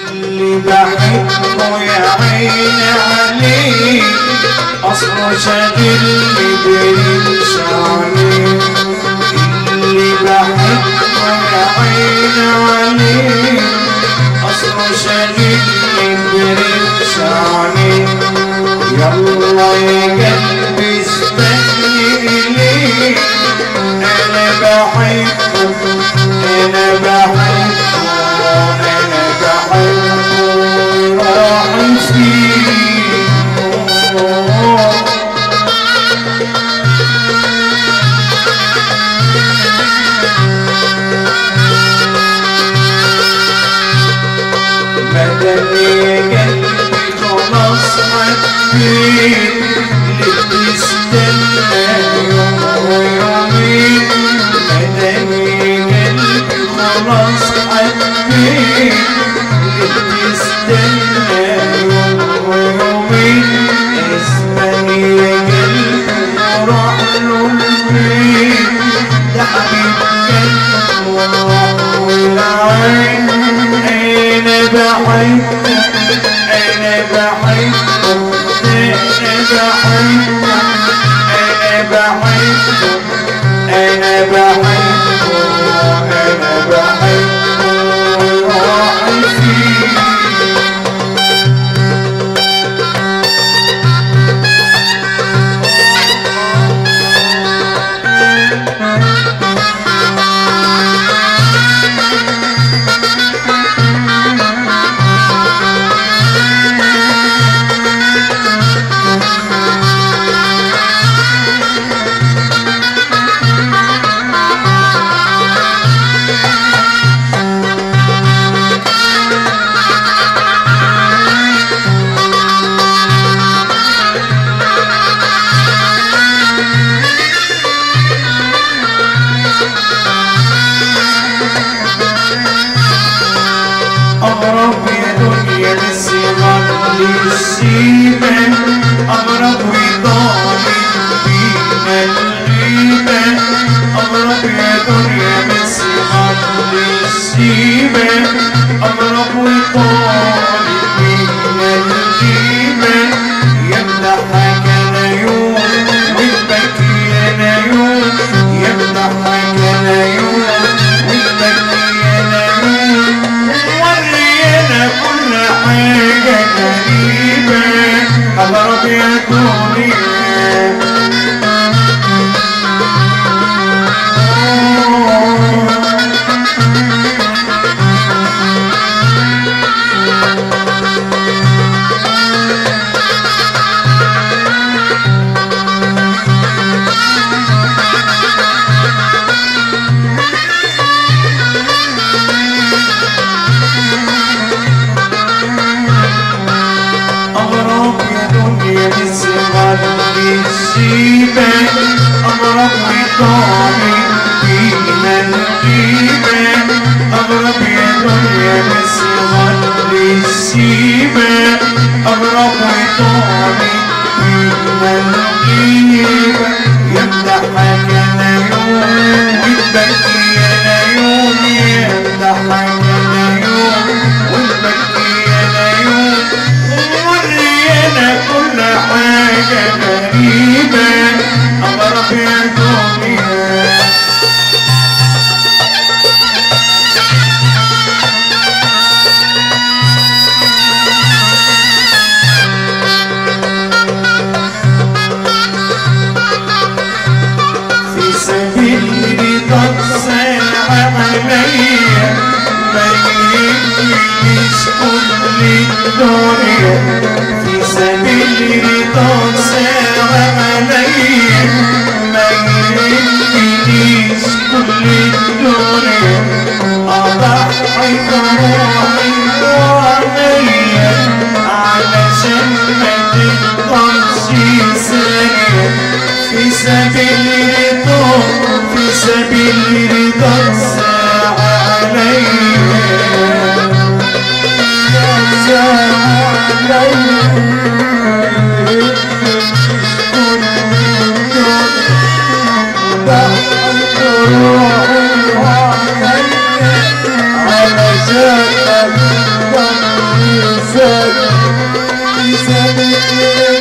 اللي بحبه يا عيني عليه أصله شاغلني برمش عليه اللي بحبه يا عيني عليه أصله شاغلني برمش عليه يلا يا قلبي استني إليه أنا بحبه أنا بحبه أنا بحبه راح فيه مدني قلبي خلاص حبيت اللي بتستنى يوم ويومين مدني قلبي خلاص حبيت اللي بتستنى يوم ويومين اسمعني يا قلبي وراح له البيت ده حبيب قلبي والله والعين انا بحبك انا بحبك انا بحبك انا بحبك انا بحبك انا بحبك روحي فيك أغرب يا دنيا بس غلي السيبة أغرب وضالي بينا الغيبة أغرب يا دنيا بس غلي السيبة أغرب وضالي بينا الغيبة يمدحك العيون ويبكي العيون يمدحك العيون ويبكي العيون ورينا كل حاجة غريبة أضرب يا دنيا أغرب يا دنيا بصغر الشيبة أغرب وطاري فينا الغيبة أغرب يا دنيا بصغر الشيبة أغرب وطاري فينا الغيبة يمدحك العيون وتبكي العيون يمدحك العيون وتبكي العيون ورينا كل حاجة غريبة أغرب يا دنيا في سبيل رضاك ساعة عليا ما يهمنيش كل الدنيا في سبيل رضاك ساعة عليا ما يهمنيش كل الدنيا أضحي بروحي وعليا علشان ما تفضلش ثانية في سبيل رضاك في سبيل رضاك ساعة عليا ساعة عليا علشان الزاد في سبيل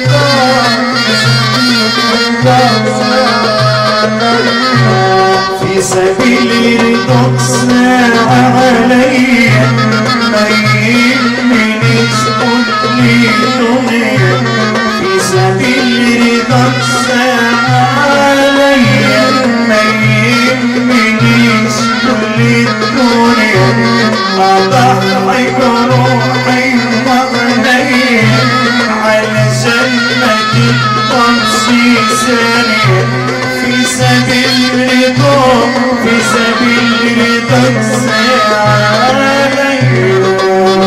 الله في سبيل رضاك ساعة عليا ما يهمني اسكت لي دنيا في سبيل رضاك ساعة عليا ما يهمني اسكت لي دنيا أضحي بروحي وغنيا علشان ما تبقى ثانية في سبيل رضاك في سبيل رضاك ساعة عليا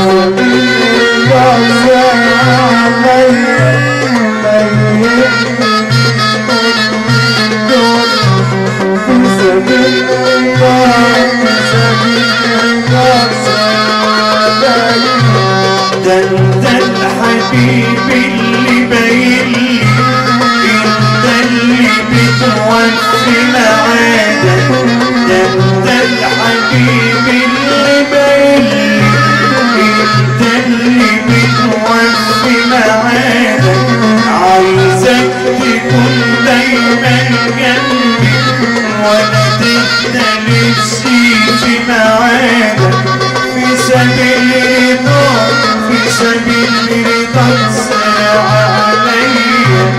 ده انت الحبيب اللي باين لي انت اللي بتوفي العادة ده انت الحبيب اللي باين لي انت اللي بتوفي العادة عايزك تكون دايما جنبي ولا تختلفش في ميعادك في سبيل رضاك في سبيل رضاك ساعة عليا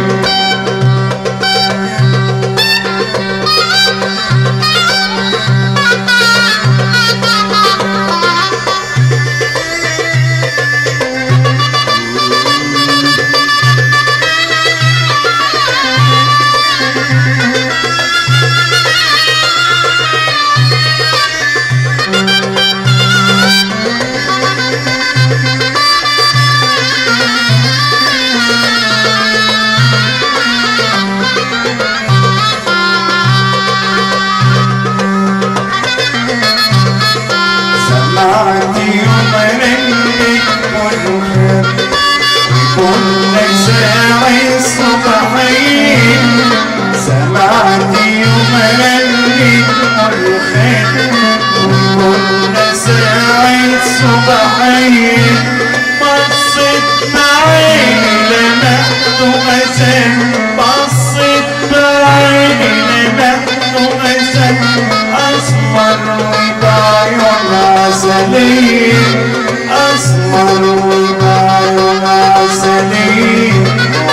سمعت يوم رنك والخير كل ساعة الصبحين سمعت يوم رنك والخير كل ساعة الصبحين بصت بعيني لمحت غزال بصت بعيني لمحت غزال أسمر وبعيون عسلين أسمر وبعيون عسلين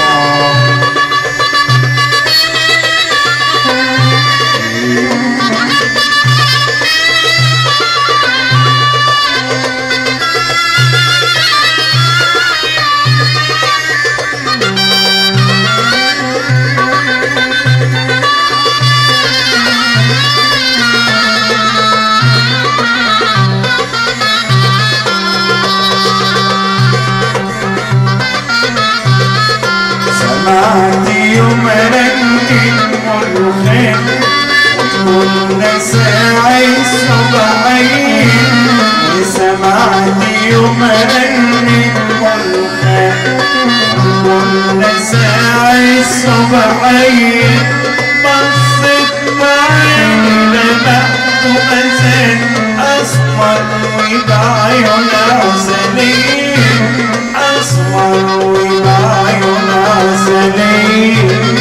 سمعت يوم رنك والخير وكل ساعة الصبحين وسمعت يوم رنك والخير وكل ساعة الصبحين بصت بعيني لمحت غزال أسمر وبعيون عسلين أسمر وبعيون عسلين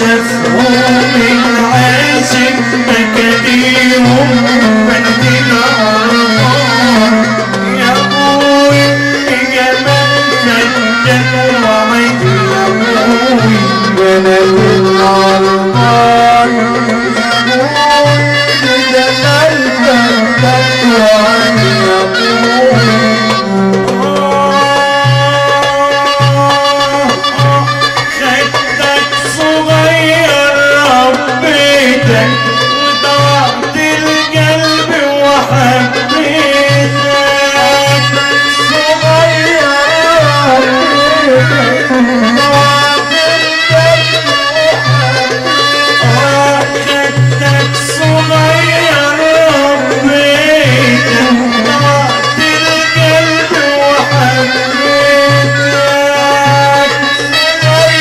شافهم العاشق مكانيهم بلد الأرض يا أبوي بجمال فجر وعيد يا أبوي بلد الأربان بجمال فردك وعن يقول خدك صغير ربيتك وضعت القلب وحبيتك صغير خدك صغير ربيتك وضعت القلب وحبيتك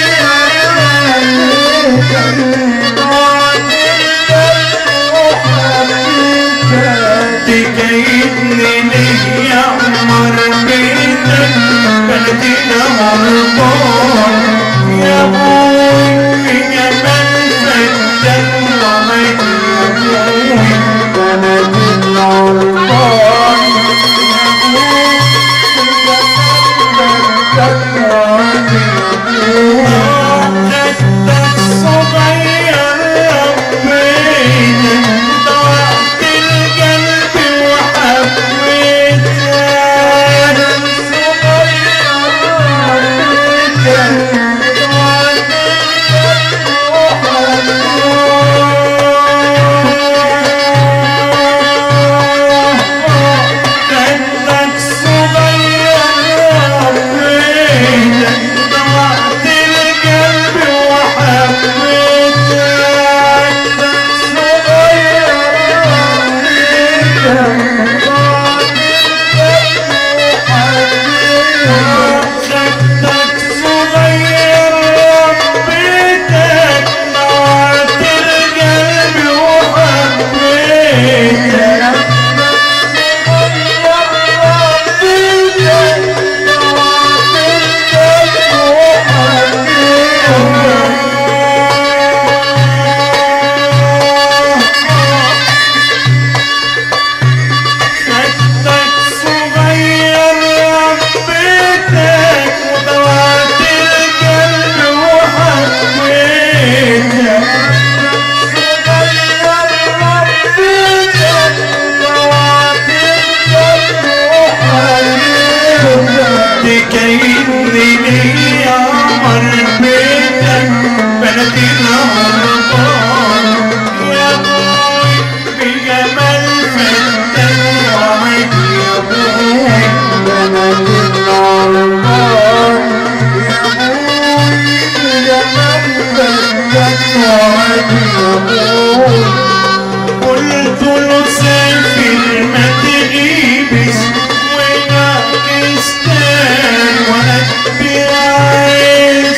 تكيدني لي يا عمر بيتك بلدي الهربان يا ابوي يا من فدك ومن يا ابوي خدك صغير ربيتك ضعت القلب وحبيتك خدك صغير ربيتك ضعت القلب وحبيتك خدك صغير ربيتك ضعت القلب وحبيتك خدك صغير ربيتك وضوعت القلب وحبيتك تكيدني لي يا عمر بيتك بلدي الهربان يا ابوي بجمال فتك وعيد يا ابوي قلت له سافر ما تغيبش وينك استان وانا بعيش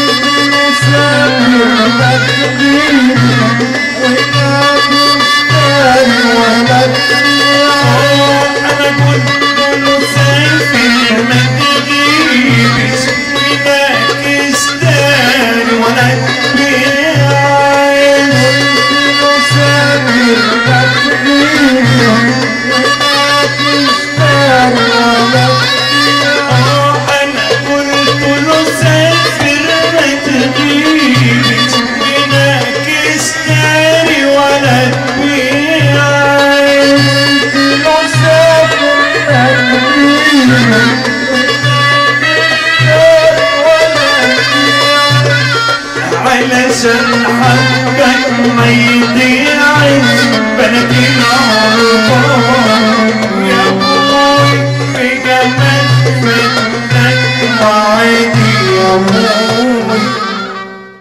انا كنت له سافر ما تغيبش وينك استان وانا بعيش انا قلت له سافر ما تغيبش هناك اشتري ولا تبيعش علشان